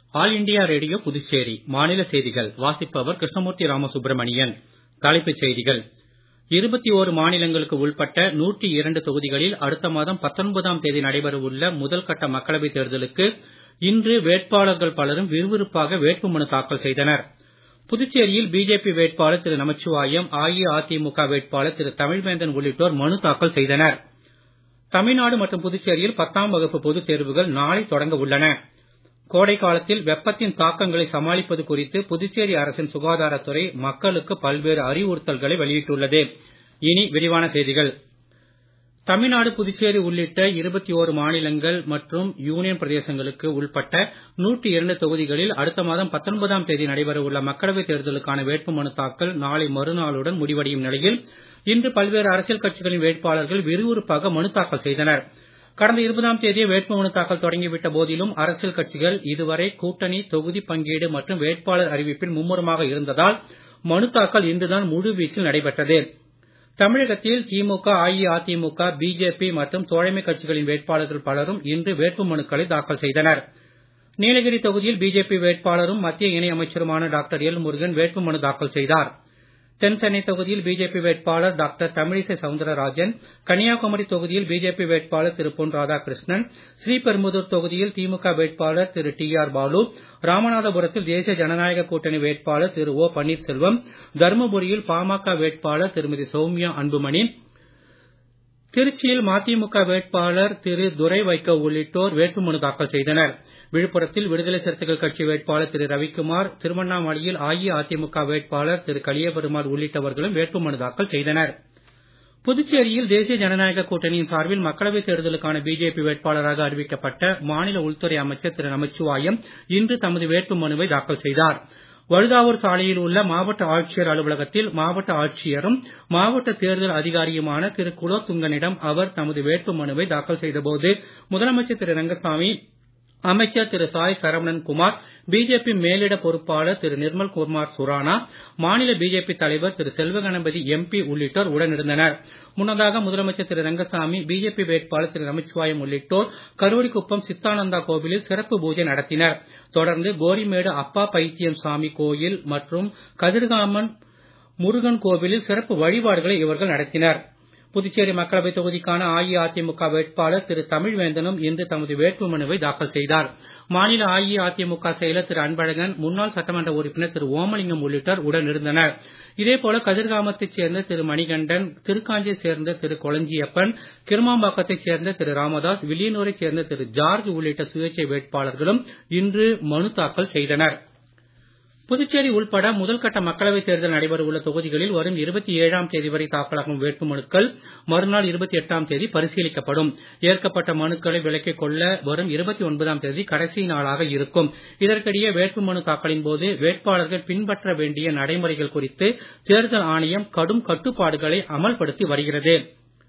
all India radio Puducherry மாநில செய்திகள் வாசிப்பவர் கிருஷ்ணமூர்த்தி ராமசுப்ரமணியன் தலைப்புச் செய்திகள் இருபத்தி ஓரு மாநிலங்களுக்கு உட்பட்ட நூற்றி இரண்டு தொகுதிகளில் அடுத்த மாதம் பத்தொன்பதாம் தேதி நடைபெறவுள்ள முதல் கட்ட மக்களவைத் தேர்தலுக்கு இன்று வேட்பாளர்கள் பலரும் விறுவிறுப்பாக வேட்புமனு தாக்கல் செய்தனர் புதுச்சேரியில் பிஜேபி வேட்பாளர் திரு நமச்சிவாயம் அஇஅதிமுக வேட்பாளர் திரு தமிழ்வேந்தன் உள்ளிட்டோர் மனு தாக்கல் செய்தனர் தமிழ்நாடு மற்றும் புதுச்சேரியில் பத்தாம் வகுப்பு பொதுத் தேர்வுகள் நாளை தொடங்க உள்ளன கோடை காலத்தில் வெப்பத்தின் தாக்கங்களை சமாளிப்பது குறித்து புதுச்சேரி அரசின் சுகாதாரத்துறை மக்களுக்கு பல்வேறு அறிவுறுத்தல்களை வெளியிட்டுள்ளது இனி விரிவான செய்திகள் தமிழ்நாடு புதுச்சேரி உள்ளிட்ட இருபத்தி ஓரு மாநிலங்கள் மற்றும் யூனியன் பிரதேசங்களுக்கு உட்பட்ட நூற்றி இரண்டு தொகுதிகளில் அடுத்த மாதம் பத்தொன்பதாம் தேதி நடைபெறவுள்ள மக்களவைத் தேர்தலுக்கான வேட்புமனு தாக்கல் நாளை மறுநாளுடன் முடிவடையும் நிலையில் இன்று பல்வேறு அரசியல் கட்சிகளின் வேட்பாளர்கள் விறுவிறுப்பாக மனு தாக்கல் செய்தனர் கடந்த இருபதாம் தேதியே வேட்புமனு தாக்கல் தொடங்கிவிட்ட போதிலும் அரசியல் கட்சிகள் இதுவரை கூட்டணி தொகுதி பங்கீடு மற்றும் வேட்பாளர் அறிவிப்பில் மும்முரமாக இருந்ததால் மனு தாக்கல் இன்றுதான் முழுவீச்சில் நடைபெற்றது தமிழகத்தில் திமுக அஇஅதிமுக பிஜேபி மற்றும் தோழமை கட்சிகளின் வேட்பாளர்கள் பலரும் இன்று வேட்புமனுக்களை தாக்கல் செய்தனர் நீலகிரி தொகுதியில் பிஜேபி வேட்பாளரும் மத்திய இணை அமைச்சருமான டாக்டர் எல் முருகன் வேட்புமனு தாக்கல் செய்தார் தென் சென்னை தொகுதியில் பிஜேபி வேட்பாளர் டாக்டர் தமிழிசை சவுந்தரராஜன் கன்னியாகுமரி தொகுதியில் பிஜேபி வேட்பாளர் திரு பொன் ராதாகிருஷ்ணன் ஸ்ரீபெரும்புதூர் தொகுதியில் திமுக வேட்பாளர் திரு டி ஆர் பாலு ராமநாதபுரத்தில் தேசிய ஜனநாயக கூட்டணி வேட்பாளர் திரு ஓ பன்னீர்செல்வம் தருமபுரியில் பாமக வேட்பாளர் திருமதி சௌமியா அன்புமணி திருச்சியில் மதிமுக வேட்பாளர் திரு துரை வைகோ உள்ளிட்டோர் வேட்புமனு தாக்கல் செய்தனர் விழுப்புரத்தில் விடுதலை சிறுத்தைகள் கட்சி வேட்பாளர் திரு ரவிக்குமார் திருவண்ணாமலையில் அஇஅதிமுக வேட்பாளர் திரு கலியபெருமாள் உள்ளிட்டவர்களும் வேட்புமனு தாக்கல் செய்தனர் புதுச்சேரியில் தேசிய ஜனநாயக கூட்டணியின் சார்பில் மக்களவைத் தேர்தலுக்கான பிஜேபி வேட்பாளராக அறிவிக்கப்பட்ட மாநில உள்துறை அமைச்சர் திரு நமச்சிவாயம் இன்று தமது வேட்புமனுவை தாக்கல் செய்தார் வழுதாவூர் சாலையில் உள்ள மாவட்ட ஆட்சியர் அலுவலகத்தில் மாவட்ட ஆட்சியரும் மாவட்ட தேர்தல் அதிகாரியுமான திரு குலோத்துங்கனிடம் அவர் தமது வேட்புமனுவை தாக்கல் செய்தபோது முதலமைச்சர் திரு ரங்கசாமி அமைச்சர் திரு சாய் சரவணன் குமார் பிஜேபி மேலிட பொறுப்பாளர் திரு நிர்மல் குமார் சுரானா மாநில பிஜேபி தலைவர் திரு செல்வகணபதி எம்பி உள்ளிட்டோர் உடனிருந்தனர் முன்னதாக முதலமைச்சர் திரு ரங்கசாமி பிஜேபி வேட்பாளர் திரு நமச்சிவாயம் உள்ளிட்டோர் கருவடிக்குப்பம் சித்தானந்தா கோவிலில் சிறப்பு பூஜை நடத்தினர் தொடர்ந்து கோரிமேடு அப்பா பைத்தியம் சாமி கோயில் மற்றும் கதிர்காமன் முருகன் கோவிலில் சிறப்பு வழிபாடுகளை இவர்கள் நடத்தினர் புதுச்சேரி மக்களவைத் தொகுதிக்கான அஇஅதிமுக வேட்பாளர் திரு தமிழ்வேந்தனும் இன்று தமது வேட்புமனுவை தாக்கல் செய்தார் மாநில அஇஅதிமுக செயலர் திரு அன்பழகன் முன்னாள் சட்டமன்ற உறுப்பினர் திரு ஓமலிங்கம் உள்ளிட்டோர் உடனிருந்தனர் இதேபோல கதிர்காமத்தைச் சேர்ந்த திரு மணிகண்டன் திருக்காஞ்சியைச் சேர்ந்த திரு கொளஞ்சியப்பன் கிருமாம்பாக்கத்தைச் சேர்ந்த திரு ராமதாஸ் வில்லியனூரைச் சேர்ந்த திரு ஜார்ஜ் உள்ளிட்ட சுயேட்சை வேட்பாளர்களும் இன்று மனு தாக்கல் செய்தனர் புதுச்சேரி உள்பட முதல் கட்ட மக்களவைத் தேர்தல் நடைபெறவுள்ள தொகுதிகளில் வரும் இருபத்தி ஏழாம் தேதி வரை தாக்கலாகும் வேட்புமனுக்கள் மறுநாள் இருபத்தி எட்டாம் தேதி பரிசீலிக்கப்படும் ஏற்கப்பட்ட மனுக்களை விலக்கிக் கொள்ள வரும் இருபத்தி ஒன்பதாம் தேதி கடைசி நாளாக இருக்கும் இதற்கிடையே வேட்புமனு தாக்கலின் போது வேட்பாளர்கள் பின்பற்ற வேண்டிய நடைமுறைகள் குறித்து தேர்தல் ஆணையம் கடும் கட்டுப்பாடுகளை அமல்படுத்தி வருகிறது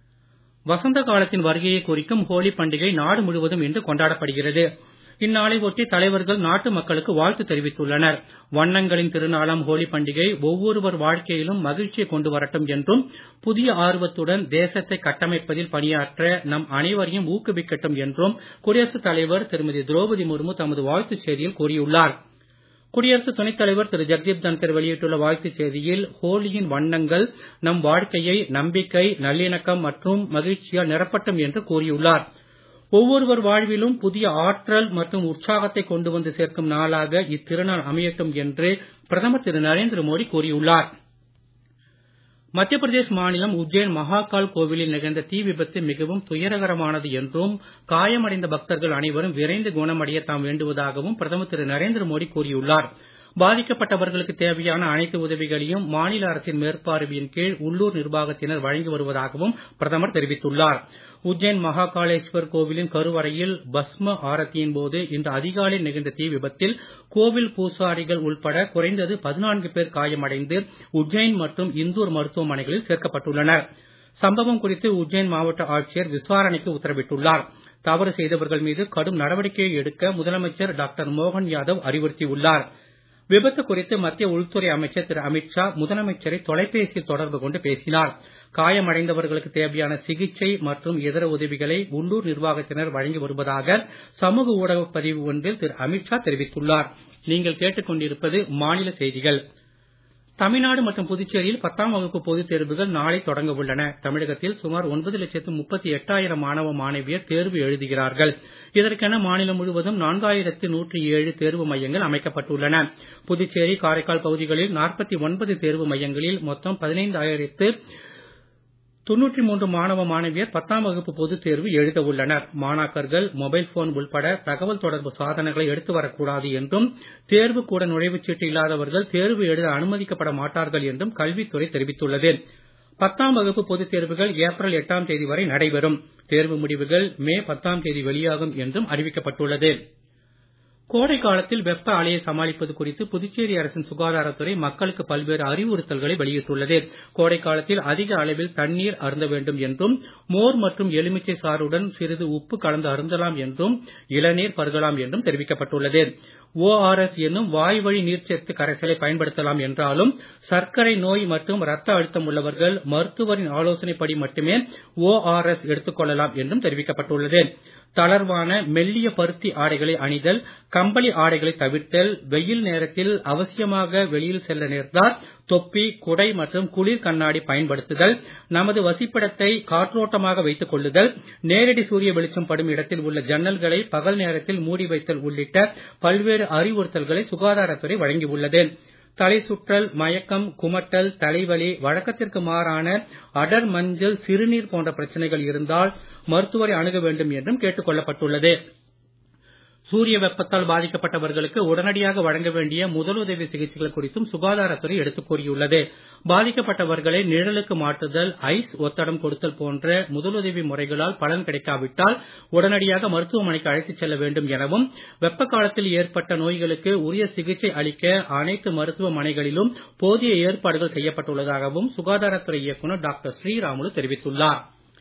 வசந்த காலத்தின் வருகையை குறிக்கும் ஹோலி பண்டிகை நாடு முழுவதும் இன்று கொண்டாடப்படுகிறது இந்நாளை ஒட்டி தலைவர்கள் நாட்டு மக்களுக்கு வாழ்த்து தெரிவித்துள்ளனர் வண்ணங்களின் திருநாளாம் ஹோலி பண்டிகை ஒவ்வொருவர் வாழ்க்கையிலும் மகிழ்ச்சியை கொண்டு வரட்டும் என்றும் புதிய ஆர்வத்துடன் தேசத்தை கட்டமைப்பதில் பணியாற்ற நம் அனைவரையும் ஊக்குவிக்கட்டும் என்றும் குடியரசுத் தலைவர் திருமதி திரௌபதி முர்மு தமது வாழ்த்துச் செய்தியில் கூறியுள்ளார் குடியரசு துணைத் தலைவர் திரு ஜெக்தீப் தன்கர் வெளியிட்டுள்ள வாழ்த்துச் செய்தியில் ஹோலியின் வண்ணங்கள் நம் வாழ்க்கையை நம்பிக்கை நல்லிணக்கம் மற்றும் மகிழ்ச்சியால் நிரப்பட்டும் என்று கூறியுள்ளார் ஒவ்வொருவர் வாழ்விலும் புதிய ஆற்றல் மற்றும் உற்சாகத்தை கொண்டு வந்து சேர்க்கும் நாளாக இத்திருநாள் அமையட்டும் என்று பிரதமர் திரு நரேந்திர மோடி கூறியுள்ளார் மத்திய பிரதேஷ் மாநிலம் உஜ்ஜைன் மகாகால் கோவிலில் நிகழ்ந்த தீ விபத்து மிகவும் துயரகரமானது என்றும் காயமடைந்த பக்தர்கள் அனைவரும் விரைந்து குணமடைய தாம் வேண்டுவதாகவும் பிரதமர் திரு நரேந்திர மோடி கூறியுள்ளார் பாதிக்கப்பட்டவர்களுக்கு தேவையான அனைத்து உதவிகளையும் மாநில அரசின் மேற்பார்வையின் கீழ் உள்ளூர் நிர்வாகத்தினர் வழங்கி வருவதாகவும் பிரதமர் தெரிவித்துள்ளார் உஜ்ஜைன் மகாகாளேஸ்வர் கோவிலின் கருவறையில் பஸ்ம ஆரத்தியின் போது இன்று அதிகாலை நிகழ்ந்த தீ விபத்தில் கோவில் பூசாரிகள் உள்பட குறைந்தது பதினான்கு பேர் காயமடைந்து உஜ்ஜைன் மற்றும் இந்தூர் மருத்துவமனைகளில் சேர்க்கப்பட்டுள்ளனர் சம்பவம் குறித்து உஜ்ஜைன் மாவட்ட ஆட்சியர் விசாரணைக்கு உத்தரவிட்டுள்ளார் தவறு செய்தவர்கள் மீது கடும் நடவடிக்கை எடுக்க முதலமைச்சர் டாக்டர் மோகன் யாதவ் அறிவுறுத்தியுள்ளார் விபத்து குறித்து மத்திய உள்துறை அமைச்சர் திரு அமித்ஷா முதலமைச்சரை தொலைபேசியில் தொடர்பு கொண்டு பேசினார் காயமடைந்தவர்களுக்கு தேவையான சிகிச்சை மற்றும் இதர உதவிகளை உள்ளூர் நிர்வாகத்தினர் வழங்கி வருவதாக சமூக ஊடக பதிவு ஒன்றில் திரு அமித்ஷா தெரிவித்துள்ளார் நீங்கள் கேட்டுக்கொண்டிருப்பது மாநில செய்திகள் தமிழ்நாடு மற்றும் புதுச்சேரியில் பத்தாம் வகுப்பு பொதுத் தேர்வுகள் நாளை தொடங்க உள்ளன தமிழகத்தில் சுமார் ஒன்பது லட்சத்து முப்பத்தி எட்டாயிரம் மாணவ மாணவியர் தேர்வு எழுதுகிறார்கள் இதற்கென மாநிலம் முழுவதும் நான்காயிரத்து நூற்றி ஏழு தேர்வு மையங்கள் அமைக்கப்பட்டுள்ளன புதுச்சேரி காரைக்கால் பகுதிகளில் நாற்பத்தி ஒன்பது தேர்வு மையங்களில் மொத்தம் பதினைந்தாயிரத்து தொன்னூற்றி மூன்று மாணவ மாணவியர் பத்தாம் வகுப்பு பொதுத் தேர்வு எழுத உள்ளனர் மாணாக்கர்கள் மொபைல் போன் உள்பட தகவல் தொடர்பு சாதனங்களை எடுத்து வரக்கூடாது என்றும் தேர்வு கூட நுழைவுச் சீட்டு இல்லாதவர்கள் தேர்வு எழுத அனுமதிக்கப்பட மாட்டார்கள் என்றும் கல்வித்துறை தெரிவித்துள்ளது பத்தாம் வகுப்பு பொதுத் தேர்வுகள் ஏப்ரல் எட்டாம் தேதி வரை நடைபெறும் தேர்வு முடிவுகள் மே பத்தாம் தேதி வெளியாகும் என்றும் அறிவிக்கப்பட்டுள்ளது கோடை காலத்தில் வெப்ப அலையை சமாளிப்பது குறித்து புதுச்சேரி அரசின் சுகாதாரத்துறை மக்களுக்கு பல்வேறு அறிவுறுத்தல்களை வெளியிட்டுள்ளது கோடை காலத்தில் அதிக அளவில் தண்ணீர் அருந்த வேண்டும் என்றும் மோர் மற்றும் எலுமிச்சை சாறுடன் சிறிது உப்பு கலந்து அருந்தலாம் என்றும் இளநீர் பருகலாம் என்றும் தெரிவிக்கப்பட்டுள்ளது ஓஆர்எஸ் என்னும் வாய்வழி நீர்ச்சத்து கரைசலை பயன்படுத்தலாம் என்றாலும் சர்க்கரை நோய் மற்றும் ரத்த அழுத்தம் உள்ளவர்கள் மருத்துவரின் ஆலோசனைப்படி மட்டுமே ஓஆர்எஸ் எடுத்துக் கொள்ளலாம் என்றும் தெரிவிக்கப்பட்டுள்ளது தளர்வான மெல்லிய பருத்தி ஆடைகளை அணிதல் கம்பளி ஆடைகளை தவிர்த்தல் வெயில் நேரத்தில் அவசியமாக வெளியில் செல்ல நேர்ந்தால் தொப்பி குடை மற்றும் குளிர் கண்ணாடி பயன்படுத்துதல் நமது வசிப்பிடத்தை காற்றோட்டமாக வைத்துக் கொள்ளுதல் நேரடி சூரிய வெளிச்சம் படும் இடத்தில் உள்ள ஜன்னல்களை பகல் நேரத்தில் மூடி வைத்தல் உள்ளிட்ட பல்வேறு அறிவுறுத்தல்களை சுகாதாரத்துறை வழங்கியுள்ளது தலை சுற்றல் மயக்கம் குமட்டல் தலைவலி வழக்கத்திற்கு மாறான அடர் மஞ்சள் சிறுநீர் போன்ற பிரச்சனைகள் இருந்தால் மருத்துவரை அணுக வேண்டும் என்றும் கேட்டுக் கொள்ளப்பட்டுள்ளது சூரிய வெப்பத்தால் பாதிக்கப்பட்டவர்களுக்கு உடனடியாக வழங்க வேண்டிய முதலுதவி சிகிச்சைகள் குறித்தும் சுகாதாரத்துறை எடுத்துக் கூறியுள்ளது பாதிக்கப்பட்டவர்களை நிழலுக்கு மாற்றுதல் ஐஸ் ஒத்தடம் கொடுத்தல் போன்ற முதலுதவி முறைகளால் பலன் கிடைக்காவிட்டால் உடனடியாக மருத்துவமனைக்கு அழைத்துச் செல்ல வேண்டும் எனவும் வெப்ப காலத்தில் ஏற்பட்ட நோய்களுக்கு உரிய சிகிச்சை அளிக்க அனைத்து மருத்துவமனைகளிலும் போதிய ஏற்பாடுகள் செய்யப்பட்டுள்ளதாகவும் சுகாதாரத்துறை இயக்குநர் டாக்டர் ஸ்ரீராமுலு தெரிவித்துள்ளார்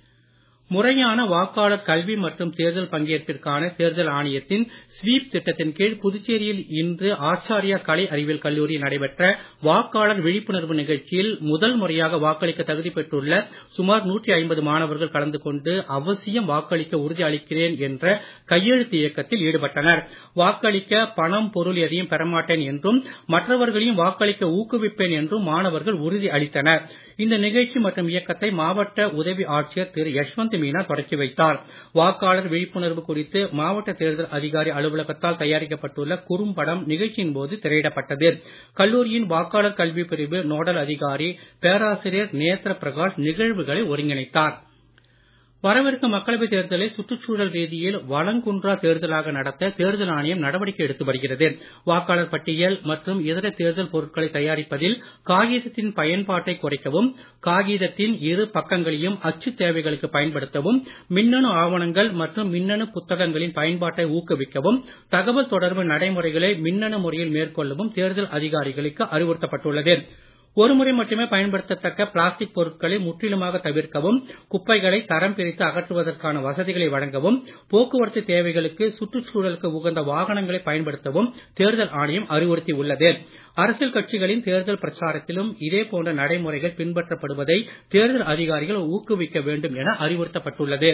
முறையான வாக்காளர் கல்வி மற்றும் தேர்தல் பங்கேற்பிற்கான தேர்தல் ஆணையத்தின் ஸ்வீப் திட்டத்தின் கீழ் புதுச்சேரியில் இன்று ஆச்சாரியா கலை அறிவியல் கல்லூரியில் நடைபெற்ற வாக்காளர் விழிப்புணர்வு நிகழ்ச்சியில் முதல் முறையாக வாக்களிக்க தகுதி பெற்றுள்ள சுமார் நூற்றி ஐம்பது மாணவர்கள் கலந்து கொண்டு அவசியம் வாக்களிக்க உறுதி அளிக்கிறேன் என்ற கையெழுத்து இயக்கத்தில் ஈடுபட்டனர் வாக்களிக்க பணம் பொருள் எதையும் பெறமாட்டேன் என்றும் மற்றவர்களையும் வாக்களிக்க ஊக்குவிப்பேன் என்றும் மாணவர்கள் உறுதி அளித்தனர் இந்த நிகழ்ச்சி மற்றும் இயக்கத்தை மாவட்ட உதவி ஆட்சியர் திரு யஷ்வந்த் மீனா தொடக்கி வைத்தார் வாக்காளர் விழிப்புணர்வு குறித்து மாவட்ட தேர்தல் அதிகாரி அலுவலகத்தால் தயாரிக்கப்பட்டுள்ள குறும்படம் நிகழ்ச்சியின் போது திரையிடப்பட்டது கல்லூரியின் வாக்காளர் கல்வி பிரிவு நோடல் அதிகாரி பேராசிரியர் நேத்ர பிரகாஷ் நிகழ்வுகளை ஒருங்கிணைத்தார் வரவிருக்கும் மக்களவைத் தேர்தலை சுற்றுச்சூழல் ரீதியில் வளங்குன்றா தேர்தலாக நடத்த தேர்தல் ஆணையம் நடவடிக்கை எடுத்து வருகிறது வாக்காளர் பட்டியல் மற்றும் இதர தேர்தல் பொருட்களை தயாரிப்பதில் காகிதத்தின் பயன்பாட்டை குறைக்கவும் காகிதத்தின் இரு பக்கங்களையும் அச்சு தேவைகளுக்கு பயன்படுத்தவும் மின்னணு ஆவணங்கள் மற்றும் மின்னணு புத்தகங்களின் பயன்பாட்டை ஊக்குவிக்கவும் தகவல் தொடர்பு நடைமுறைகளை மின்னணு முறையில் மேற்கொள்ளவும் தேர்தல் அதிகாரிகளுக்கு அறிவுறுத்தப்பட்டுள்ளது ஒருமுறை மட்டுமே பயன்படுத்தத்தக்க பிளாஸ்டிக் பொருட்களை முற்றிலுமாக தவிர்க்கவும் குப்பைகளை தரம் பிரித்து அகற்றுவதற்கான வசதிகளை வழங்கவும் போக்குவரத்து தேவைகளுக்கு சுற்றுச்சூழலுக்கு உகந்த வாகனங்களை பயன்படுத்தவும் தேர்தல் ஆணையம் அறிவுறுத்தி உள்ளது அரசியல் கட்சிகளின் தேர்தல் பிரச்சாரத்திலும் இதே போன்ற நடைமுறைகள் பின்பற்றப்படுவதை தேர்தல் அதிகாரிகள் ஊக்குவிக்க வேண்டும் என அறிவுறுத்தப்பட்டுள்ளது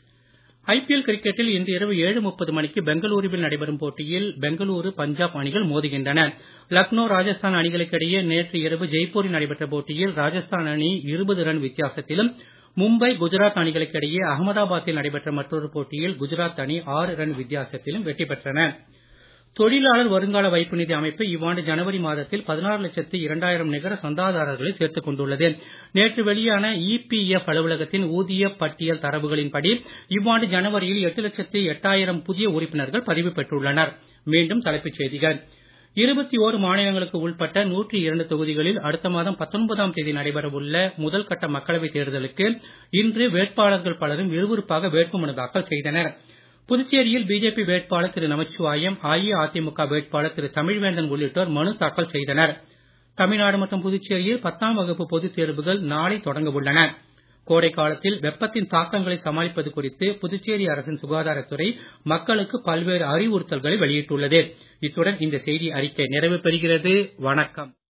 ஐபிஎல் கிரிக்கெட்டில் இன்று இரவு ஏழு முப்பது மணிக்கு பெங்களூருவில் நடைபெறும் போட்டியில் பெங்களூரு பஞ்சாப் அணிகள் மோதுகின்றன லக்னோ ராஜஸ்தான் அணிகளுக்கிடையே நேற்று இரவு ஜெய்ப்பூரில் நடைபெற்ற போட்டியில் ராஜஸ்தான் அணி இருபது ரன் வித்தியாசத்திலும் மும்பை குஜராத் அணிகளுக்கிடையே அகமதாபாத்தில் நடைபெற்ற மற்றொரு போட்டியில் குஜராத் அணி ஆறு ரன் வித்தியாசத்திலும் வெற்றி பெற்றன தொழிலாளர் வருங்கால வைப்பு நிதி அமைப்பு இவ்வாண்டு ஜனவரி மாதத்தில் பதினாறு லட்சத்து இரண்டாயிரம் நிகர சந்தாதாரர்களை சேர்த்துக் கொண்டுள்ளது நேற்று வெளியான இபிஎஃப் அலுவலகத்தின் ஊதிய பட்டியல் தரவுகளின்படி இவ்வாண்டு ஜனவரியில் எட்டு லட்சத்து எட்டாயிரம் புதிய உறுப்பினர்கள் பதிவு பெற்றுள்ளனர் மீண்டும் தலைப்புச் செய்திகள் இருபத்தி ஓரு மாநிலங்களுக்கு உட்பட்ட நூற்றி இரண்டு தொகுதிகளில் அடுத்த மாதம் பத்தொன்பதாம் தேதி நடைபெறவுள்ள முதல் கட்ட மக்களவைத் தேர்தலுக்கு இன்று வேட்பாளர்கள் பலரும் விறுவிறுப்பாக வேட்புமனு தாக்கல் செய்தனர் புதுச்சேரியில் பிஜேபி வேட்பாளர் திரு நமச்சிவாயம் அஇஅதிமுக வேட்பாளர் திரு தமிழ்வேந்தன் உள்ளிட்டோர் மனு தாக்கல் செய்தனர் தமிழ்நாடு மற்றும் புதுச்சேரியில் பத்தாம் வகுப்பு பொதுத் தேர்வுகள் நாளை தொடங்க உள்ளன கோடை காலத்தில் வெப்பத்தின் தாக்கங்களை சமாளிப்பது குறித்து புதுச்சேரி அரசின் சுகாதாரத்துறை மக்களுக்கு பல்வேறு அறிவுறுத்தல்களை வெளியிட்டுள்ளது இத்துடன் இந்த செய்தி அறிக்கை நிறைவு பெறுகிறது வணக்கம்